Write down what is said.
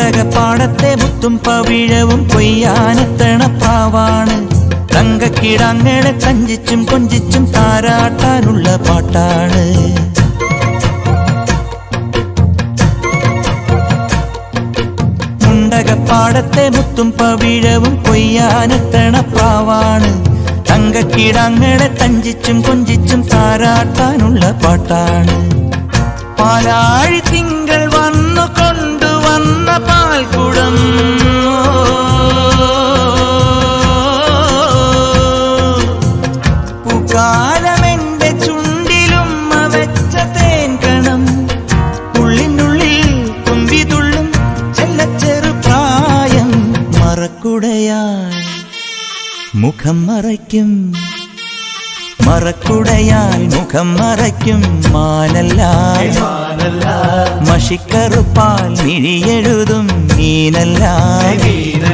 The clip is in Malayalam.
മുണ്ടകപ്പാടത്തെ മുത്തും പവിഴവും കൊയ്യാനെത്തണ പ്രാവാണ് തങ്കക്കിടങ്ങളെ കഞ്ചിച്ചും കൊഞ്ചിച്ചും താരാട്ടാനുള്ള പാട്ടാണ് മുണ്ടകപ്പാടത്തെ മുത്തും പവിഴവും കൊയ്യാനെത്തണ പ്രാവാണ് തങ്കക്കിടങ്ങളെ തഞ്ചിച്ചും കൊഞ്ചിച്ചും താരാട്ടാനുള്ള പാട്ടാണ് പാലാഴി തിങ്കൾ വന്നു കൊണ്ടുവന്ന പാൽക്കുടം പൂക്കാലമെന്റെ ചുണ്ടിലും വെച്ച തേൻ കണം ഉള്ളിനുള്ളിൽ തുമ്പിതുള്ളും ചെല്ലച്ചെറു പ്രായം മറക്കുടയാൽ മുഖം മറയ്ക്കും മറക്കുടയാൽ മുഖം മറയ്ക്കും മാനല്ല മഷിക്കറുപ്പാൽ മിഴിയെഴുതും മീനല്ല